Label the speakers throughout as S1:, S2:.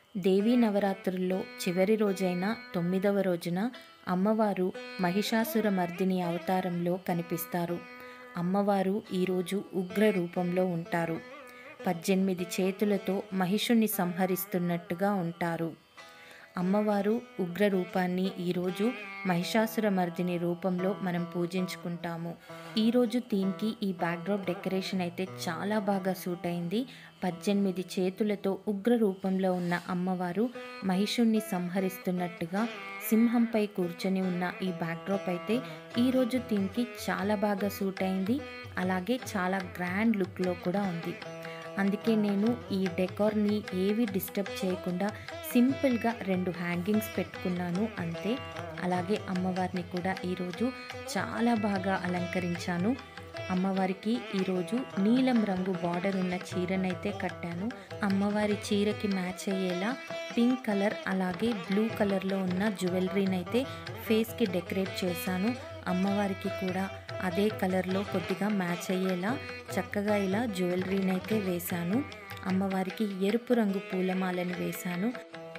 S1: దేవీ నవరాత్రుల్లో చివరి రోజైన తొమ్మిదవ రోజున అమ్మవారు మహిషాసుర మర్దిని అవతారంలో కనిపిస్తారు అమ్మవారు ఈరోజు ఉగ్ర రూపంలో ఉంటారు పద్దెనిమిది చేతులతో మహిషుణ్ణి సంహరిస్తున్నట్టుగా ఉంటారు అమ్మవారు ఉగ్ర రూపాన్ని ఈరోజు మహిషాసుర మర్దిని రూపంలో మనం పూజించుకుంటాము ఈరోజు థీమ్కి ఈ బ్యాక్డ్రాప్ డెకరేషన్ అయితే చాలా బాగా సూట్ అయింది పద్దెనిమిది చేతులతో ఉగ్ర రూపంలో ఉన్న అమ్మవారు మహిషుణ్ణి సంహరిస్తున్నట్టుగా సింహంపై కూర్చొని ఉన్న ఈ బ్యాక్డ్రాప్ అయితే ఈరోజు థీమ్కి చాలా బాగా సూట్ అయింది అలాగే చాలా గ్రాండ్ లుక్లో కూడా ఉంది అందుకే నేను ఈ డెకార్ని ఏవి డిస్టర్బ్ చేయకుండా సింపుల్గా రెండు హ్యాంగింగ్స్ పెట్టుకున్నాను అంతే అలాగే అమ్మవారిని కూడా ఈరోజు చాలా బాగా అలంకరించాను అమ్మవారికి ఈరోజు నీలం రంగు బార్డర్ ఉన్న చీరనైతే కట్టాను అమ్మవారి చీరకి మ్యాచ్ అయ్యేలా పింక్ కలర్ అలాగే బ్లూ కలర్లో ఉన్న జ్యువెలరీని అయితే ఫేస్కి డెకరేట్ చేశాను అమ్మవారికి కూడా అదే కలర్లో కొద్దిగా మ్యాచ్ అయ్యేలా చక్కగా ఇలా జ్యువెలరీని అయితే వేశాను అమ్మవారికి ఎరుపు రంగు పూలమాలను వేశాను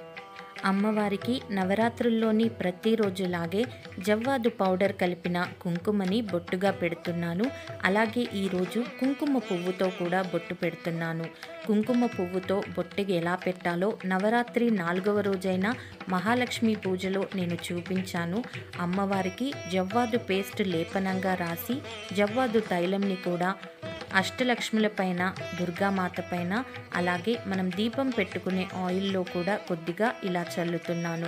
S1: అమ్మవారికి నవరాత్రుల్లోని ప్రతిరోజులాగే జవ్వాదు పౌడర్ కలిపిన కుంకుమని బొట్టుగా పెడుతున్నాను అలాగే ఈరోజు కుంకుమ పువ్వుతో కూడా బొట్టు పెడుతున్నాను కుంకుమ పువ్వుతో బొట్టుకి ఎలా పెట్టాలో నవరాత్రి నాలుగవ రోజైన మహాలక్ష్మి పూజలో నేను చూపించాను అమ్మవారికి జవ్వాదు పేస్ట్ లేపనంగా రాసి జవ్వాదు తైలంని కూడా అష్టలక్ష్ముల పైన దుర్గామాత పైన అలాగే మనం దీపం పెట్టుకునే ఆయిల్లో కూడా కొద్దిగా ఇలా చల్లుతున్నాను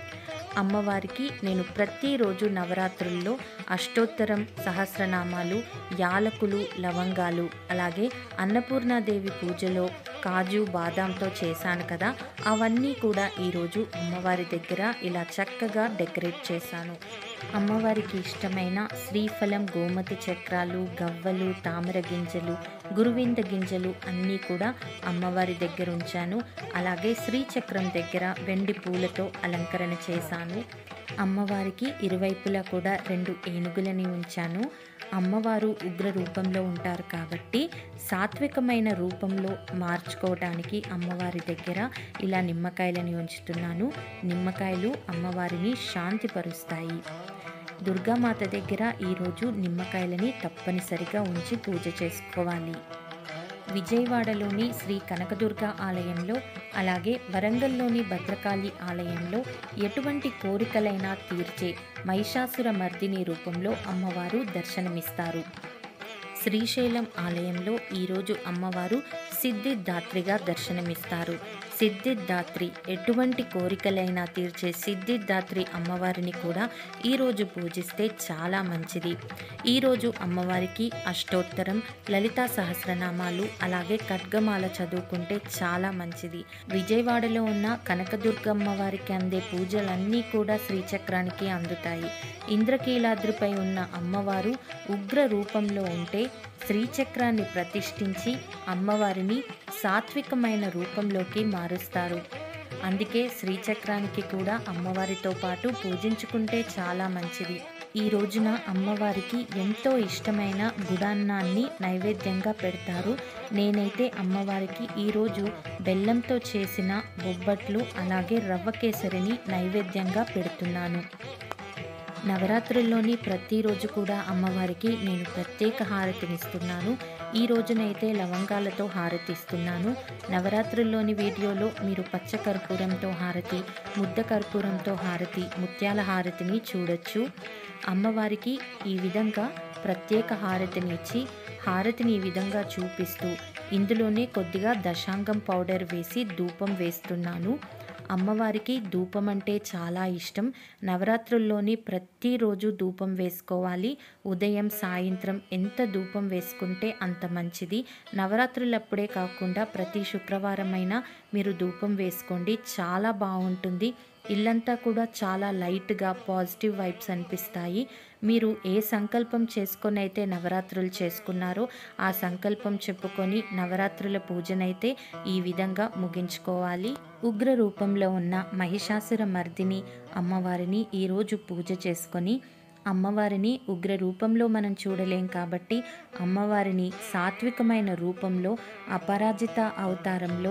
S1: అమ్మవారికి నేను ప్రతిరోజు నవరాత్రుల్లో అష్టోత్తరం సహస్రనామాలు యాలకులు లవంగాలు అలాగే అన్నపూర్ణాదేవి పూజలో కాజు బాదాంతో చేశాను కదా అవన్నీ కూడా ఈరోజు అమ్మవారి దగ్గర ఇలా చక్కగా డెకరేట్ చేశాను అమ్మవారికి ఇష్టమైన శ్రీఫలం గోమతి చక్రాలు గవ్వలు తామర గింజలు గురువింద గింజలు అన్నీ కూడా అమ్మవారి దగ్గర ఉంచాను అలాగే శ్రీచక్రం దగ్గర వెండి పూలతో అలంకరణ చేశాను అమ్మవారికి ఇరువైపులా కూడా రెండు ఏనుగులని ఉంచాను అమ్మవారు ఉగ్ర రూపంలో ఉంటారు కాబట్టి సాత్వికమైన రూపంలో మార్చుకోవడానికి అమ్మవారి దగ్గర ఇలా నిమ్మకాయలని ఉంచుతున్నాను నిమ్మకాయలు అమ్మవారిని శాంతిపరుస్తాయి దుర్గామాత దగ్గర ఈరోజు నిమ్మకాయలని తప్పనిసరిగా ఉంచి పూజ చేసుకోవాలి విజయవాడలోని శ్రీ కనకదుర్గ ఆలయంలో అలాగే వరంగల్లోని భద్రకాళి ఆలయంలో ఎటువంటి కోరికలైనా తీర్చే మహిషాసుర మర్దిని రూపంలో అమ్మవారు దర్శనమిస్తారు శ్రీశైలం ఆలయంలో ఈరోజు అమ్మవారు సిద్ధిదాత్రిగా దర్శనమిస్తారు సిద్ధిదాత్రి ఎటువంటి కోరికలైనా తీర్చే సిద్ధిదాత్రి అమ్మవారిని కూడా ఈరోజు పూజిస్తే చాలా మంచిది ఈరోజు అమ్మవారికి అష్టోత్తరం లలితా సహస్రనామాలు అలాగే ఖడ్గమాల చదువుకుంటే చాలా మంచిది విజయవాడలో ఉన్న కనకదుర్గమ్మ వారికి అందే పూజలన్నీ కూడా శ్రీచక్రానికి అందుతాయి ఇంద్రకీలాద్రిపై ఉన్న అమ్మవారు ఉగ్ర రూపంలో ఉంటే శ్రీచక్రాన్ని ప్రతిష్ఠించి అమ్మవారిని సాత్వికమైన రూపంలోకి మారుస్తారు అందుకే శ్రీచక్రానికి కూడా అమ్మవారితో పాటు పూజించుకుంటే చాలా మంచిది ఈ రోజున అమ్మవారికి ఎంతో ఇష్టమైన గుడాన్నాన్ని నైవేద్యంగా పెడతారు నేనైతే అమ్మవారికి ఈరోజు బెల్లంతో చేసిన బొబ్బట్లు అలాగే రవ్వ కేసరిని నైవేద్యంగా పెడుతున్నాను నవరాత్రుల్లోని ప్రతిరోజు కూడా అమ్మవారికి నేను ప్రత్యేక హారతినిస్తున్నాను ఈ రోజునైతే లవంగాలతో హారతిస్తున్నాను నవరాత్రుల్లోని వీడియోలో మీరు పచ్చ కర్పూరంతో హారతి ముద్ద కర్పూరంతో హారతి ముత్యాల హారతిని చూడొచ్చు అమ్మవారికి ఈ విధంగా ప్రత్యేక హారతిని ఇచ్చి హారతిని ఈ విధంగా చూపిస్తూ ఇందులోనే కొద్దిగా దశాంగం పౌడర్ వేసి ధూపం వేస్తున్నాను అమ్మవారికి ధూపం అంటే చాలా ఇష్టం నవరాత్రుల్లోని ప్రతిరోజు ధూపం వేసుకోవాలి ఉదయం సాయంత్రం ఎంత ధూపం వేసుకుంటే అంత మంచిది నవరాత్రులప్పుడే కాకుండా ప్రతి శుక్రవారమైనా మీరు ధూపం వేసుకోండి చాలా బాగుంటుంది ఇల్లంతా కూడా చాలా లైట్గా పాజిటివ్ వైబ్స్ అనిపిస్తాయి మీరు ఏ సంకల్పం చేసుకొని అయితే నవరాత్రులు చేసుకున్నారో ఆ సంకల్పం చెప్పుకొని నవరాత్రుల పూజనైతే ఈ విధంగా ముగించుకోవాలి ఉగ్ర రూపంలో ఉన్న మహిషాసుర మర్దిని అమ్మవారిని ఈరోజు పూజ చేసుకొని అమ్మవారిని ఉగ్ర రూపంలో మనం చూడలేం కాబట్టి అమ్మవారిని సాత్వికమైన రూపంలో అపరాజిత అవతారంలో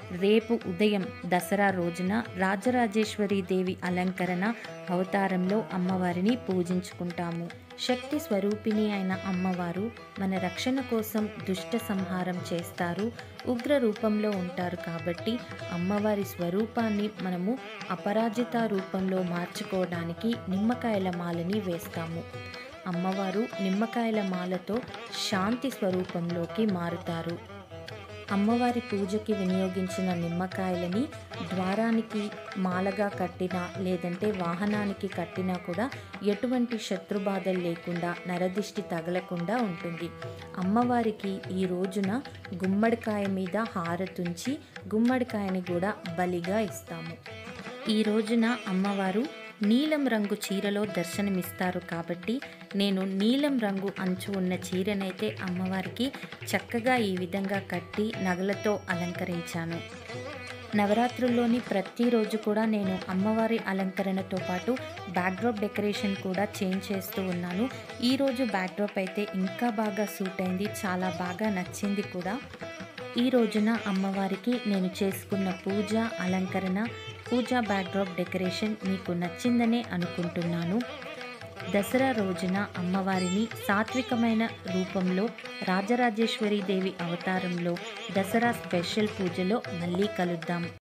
S1: రేపు ఉదయం దసరా రోజున రాజరాజేశ్వరి దేవి అలంకరణ అవతారంలో అమ్మవారిని పూజించుకుంటాము శక్తి స్వరూపిణి అయిన అమ్మవారు మన రక్షణ కోసం దుష్ట సంహారం చేస్తారు ఉగ్ర రూపంలో ఉంటారు కాబట్టి అమ్మవారి స్వరూపాన్ని మనము అపరాజిత రూపంలో మార్చుకోవడానికి నిమ్మకాయల మాలని వేస్తాము అమ్మవారు నిమ్మకాయల మాలతో శాంతి స్వరూపంలోకి మారుతారు అమ్మవారి పూజకి వినియోగించిన నిమ్మకాయలని ద్వారానికి మాలగా కట్టినా లేదంటే వాహనానికి కట్టినా కూడా ఎటువంటి శత్రుబాధలు లేకుండా నరదిష్టి తగలకుండా ఉంటుంది అమ్మవారికి ఈ రోజున గుమ్మడికాయ మీద హారతుంచి గుమ్మడికాయని కూడా బలిగా ఇస్తాము ఈ రోజున అమ్మవారు నీలం రంగు చీరలో దర్శనమిస్తారు కాబట్టి నేను నీలం రంగు అంచు ఉన్న చీరనైతే అమ్మవారికి చక్కగా ఈ విధంగా కట్టి నగలతో అలంకరించాను నవరాత్రుల్లోని ప్రతిరోజు కూడా నేను అమ్మవారి అలంకరణతో పాటు బ్యాక్డ్రాప్ డెకరేషన్ కూడా చేంజ్ చేస్తూ ఉన్నాను ఈరోజు బ్యాక్డ్రాప్ అయితే ఇంకా బాగా సూట్ అయింది చాలా బాగా నచ్చింది కూడా ఈ రోజున అమ్మవారికి నేను చేసుకున్న పూజ అలంకరణ పూజా బ్యాక్డ్రాప్ డెకరేషన్ మీకు నచ్చిందనే అనుకుంటున్నాను దసరా రోజున అమ్మవారిని సాత్వికమైన రూపంలో రాజరాజేశ్వరి దేవి అవతారంలో దసరా స్పెషల్ పూజలో మళ్ళీ కలుద్దాం